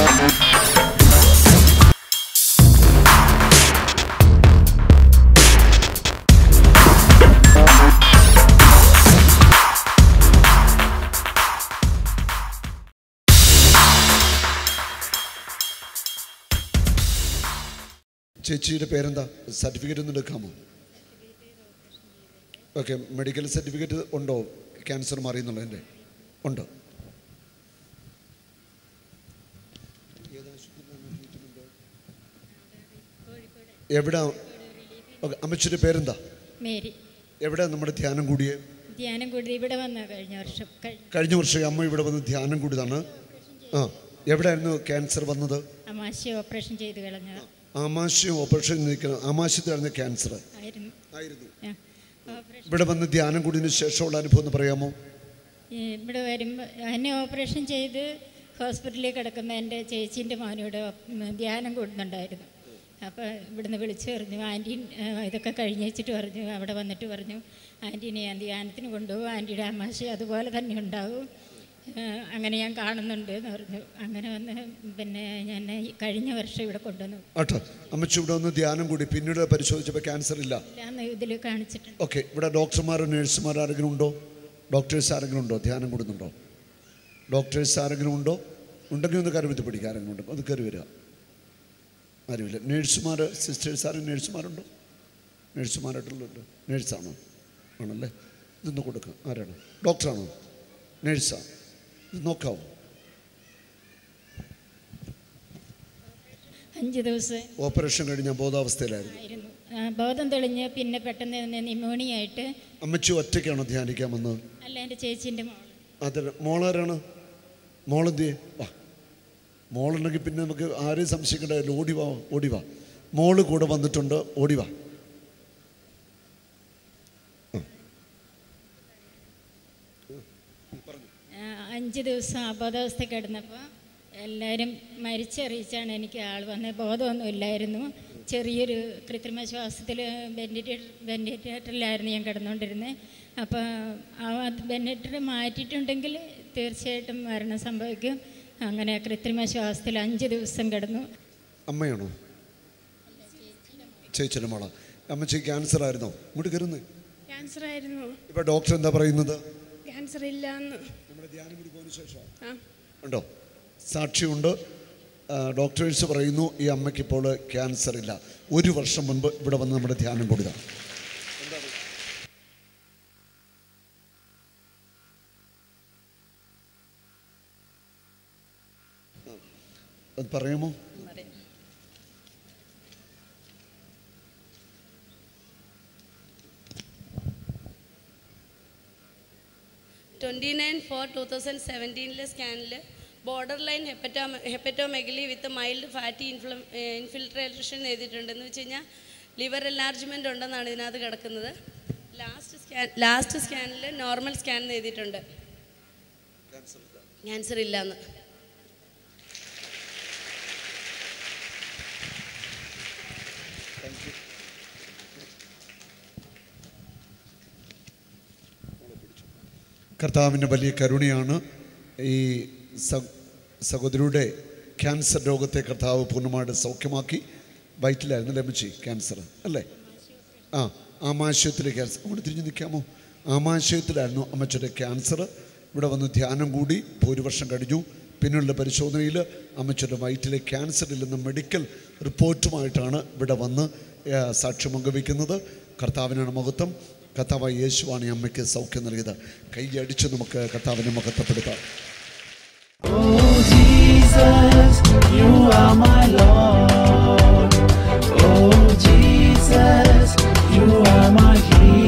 ചേച്ചിയുടെ പേരെന്താ സർട്ടിഫിക്കറ്റ് ഒന്ന് എടുക്കാമോ ഓക്കെ മെഡിക്കൽ സർട്ടിഫിക്കറ്റ് ഉണ്ടോ ക്യാൻസർ മാറിയെന്നുള്ളതിൻ്റെ ഉണ്ട് എവിടെ ഓക്കെ അമ്മച്ചിയുടെ പേരെന്താ മേരി എവിടെ നമ്മുടെ ധ്യാനം കൂടിയേ ധ്യാനം കൂടി ഇവിടെ വന്ന കഴിഞ്ഞ വർഷം കഴി- കഴിഞ്ഞ വർഷം അമ്മ ഇവിടെ വന്ന് ധ്യാനം കൂടിയതാണ് ആ എവിടെയായിരുന്നു ക്യാൻസർ വന്നത് അമാശയ ഓപ്പറേഷൻ ചെയ്ത് കളഞ്ഞത് ആമാശയം ഓപ്പറേഷൻ നിൽക്കണം ആമാശയത്തിലായിരുന്നു ക്യാൻസർ ആയിരുന്നു ആയിരുന്നു ആ. ഓപ്പറേഷൻ ഇവിടെ വന്ന് ധ്യാനം കൂടിയതിന് ശേഷമുള്ള അനുഭവം ഒന്ന് പറയാമോ ഈ ഇവിടെ വരുമ്പോൾ എന്നെ ഓപ്പറേഷൻ ചെയ്ത് ഹോസ്പിറ്റലിൽ കിടക്കുമ്പോൾ എൻ്റെ ചേച്ചീൻ്റെ മോനോട് ധ്യാനം കൂടുന്നുണ്ടായിരുന്നു അപ്പോൾ ഇവിടുന്ന് വിളിച്ചു പറഞ്ഞു ആൻറ്റി ഇതൊക്കെ കഴിഞ്ഞ് വെച്ചിട്ട് പറഞ്ഞു അവിടെ വന്നിട്ട് പറഞ്ഞു ആൻറ്റീനെ ഞാൻ ധ്യാനത്തിന് കൊണ്ടുപോകും ആൻറ്റിയുടെ അമാശയം അതുപോലെ തന്നെ ഉണ്ടാവും ആ, അങ്ങനെ ഞാൻ കാണുന്നുണ്ട് എന്ന് പറഞ്ഞു അങ്ങനെ വന്ന് പിന്നെ ഞാൻ ഈ കഴിഞ്ഞ വർഷം ഇവിടെ കൊണ്ടുവന്നു ആട്ടെ അമ്മച്ചി ഇവിടെ വന്ന് ധ്യാനം കൂടി പിന്നീട് പരിശോധിച്ചപ്പോൾ ക്യാൻസർ ഇല്ല ഇല്ലാന്ന് ഇതിൽ കാണിച്ചിട്ടുണ്ട് ഓക്കെ ഇവിടെ ഡോക്ടർമാരോ നഴ്സുമാരോ ആരെങ്കിലും ഉണ്ടോ ഡോക്ടേഴ്സ് ആരെങ്കിലും ഉണ്ടോ ധ്യാനം കൂടുന്നുണ്ടോ ഡോക്ടേഴ്സ് ആരെങ്കിലും ഉണ്ടോ ഉണ്ടെങ്കിൽ ഒന്ന് കരുവിത്ത് പിടിക്കുക ആരെങ്കിലും ഉണ്ടോ അത് കയറി വരിക ആരുമില്ല നേഴ്സുമാർ സിസ്റ്റേഴ്സ് ആരും നേഴ്സുമാരുണ്ടോ നേഴ്സുമാരായിട്ടുള്ളുണ്ട് നേഴ്സാണോ ആണല്ലേ ഇതൊന്ന് കൊടുക്കാം ആരാണ് ഡോക്ടറാണോ നേഴ്സാ ഇത് നോക്കാവോ അഞ്ച് ദിവസം ഓപ്പറേഷൻ കഴിഞ്ഞ ബോധാവസ്ഥയിലായിരുന്നു ആയിരുന്നു ആ, ബോധം തെളിഞ്ഞ് പിന്നെ പെട്ടെന്ന് തന്നെ ന്യൂമോണിയ ആയിട്ട് അമ്മച്ചി ഒറ്റയ്ക്കാണോ ധ്യാനിക്കാൻ വന്നത് അല്ല എൻ്റെ ചേച്ചീൻ്റെ മോൾ അതെ മോളാരാണ് മോളെന്ത് വാ മോളുണ്ടെങ്കിൽ പിന്നെ നമുക്ക് ആരെയും സംശയിക്കേണ്ടല്ലോ ഓടി വാ ഓടി വാ മോള് കൂടെ വന്നിട്ടുണ്ട് ഓടി വാ ആ, അഞ്ച് ദിവസം അബോധാവസ്ഥ കിടന്നപ്പോൾ എല്ലാവരും മരിച്ചറിയിച്ചാണ് എനിക്ക് ആൾ വന്നത് ബോധമൊന്നും ഇല്ലായിരുന്നു ചെറിയൊരു കൃത്രിമ ശ്വാസത്തിൽ വെൻറ്റിലേറ്റർ വെൻറ്റിലേറ്ററിലായിരുന്നു ഞാൻ കിടന്നുകൊണ്ടിരുന്നത് അപ്പോൾ ആ വെൻറ്റിലേറ്റർ മാറ്റിയിട്ടുണ്ടെങ്കിൽ തീർച്ചയായിട്ടും മരണം സംഭവിക്കും അങ്ങനെ കൃത്രിമ ശ്വാസത്തിൽ അഞ്ച് ദിവസം കിടന്നു അമ്മയാണോ ചേച്ചിയുടെ മോള അമ്മച്ചി ക്യാൻസർ ആയിരുന്നോ ഇങ്ങോട്ട് കയറുന്നേ ക്യാൻസർ ആയിരുന്നു ഇപ്പൊ ഡോക്ടർ എന്താ പറയുന്നത് ക്യാൻസർ ഇല്ല എന്ന് നമ്മുടെ ധ്യാനം കൂടി പോയതിനു ശേഷം ആ ഉണ്ടോ സാക്ഷിയുണ്ട് ആ, ഡോക്ടേഴ്സ് പറയുന്നു ഈ അമ്മയ്ക്ക് ഇപ്പോൾ ക്യാൻസർ ഇല്ല ഒരു വർഷം മുൻപ് ഇവിടെ വന്ന് നമ്മുടെ ധ്യാനം കൊടുക്കുക അത് പറയാമോ twenty nine four two thousand സെവൻറ്റീനിലെ സ്കാനിൽ border line hepato hepatomegaly with mild fatty infl infiltration എഴുതിയിട്ടുണ്ടെന്ന് വെച്ച് കഴിഞ്ഞാൽ ലിവർ എൻലാർജ്മെൻ്റ് ഉണ്ടെന്നാണ് ഇതിനകത്ത് കിടക്കുന്നത് ലാസ്റ്റ് സ്കാൻ ലാസ്റ്റ് സ്കാനിൽ നോർമൽ സ്കാൻ എന്ന് എഴുതിയിട്ടുണ്ട് ക്യാൻസർ ഇല്ലയെന്ന് കർത്താവിൻ്റെ വലിയ കരുണയാണ് ഈ സ- സഹോദരിയുടെ ക്യാൻസർ രോഗത്തെ കർത്താവ് പൂർണ്ണമായിട്ട് സൗഖ്യമാക്കി വയറ്റിലായിരുന്നു ലഭിച്ചു ക്യാൻസർ അല്ലേ ആ ആമാശയത്തിലെ ക്യാൻസർ അങ്ങോട്ട് തിരിഞ്ഞ് നിൽക്കാമോ ആമാശയത്തിലായിരുന്നു അമ്മച്ചിയുടെ ക്യാൻസർ ഇവിടെ വന്ന് ധ്യാനം കൂടി ഇപ്പോൾ ഒരു വർഷം കഴിഞ്ഞു പിന്നെയുള്ള പരിശോധനയിൽ അമ്മച്ചിയുടെ വയറ്റിലെ ക്യാൻസറിൽ നിന്ന് മെഡിക്കൽ റിപ്പോർട്ടുമായിട്ടാണ് ഇവിടെ വന്ന് ആ, സാക്ഷ്യം പങ്കുവയ്ക്കുന്നത് കർത്താവിനാണ് മഹത്വം കർത്താവായ യേശുവാണ് ഈ അമ്മയ്ക്ക് സൗഖ്യം നൽകിയത് കൈയടിച്ച് നമുക്ക് കർത്താവിനെ മഹത്വപ്പെടുത്താം Oh Jesus, you are my Lord. Oh Jesus, you are my King.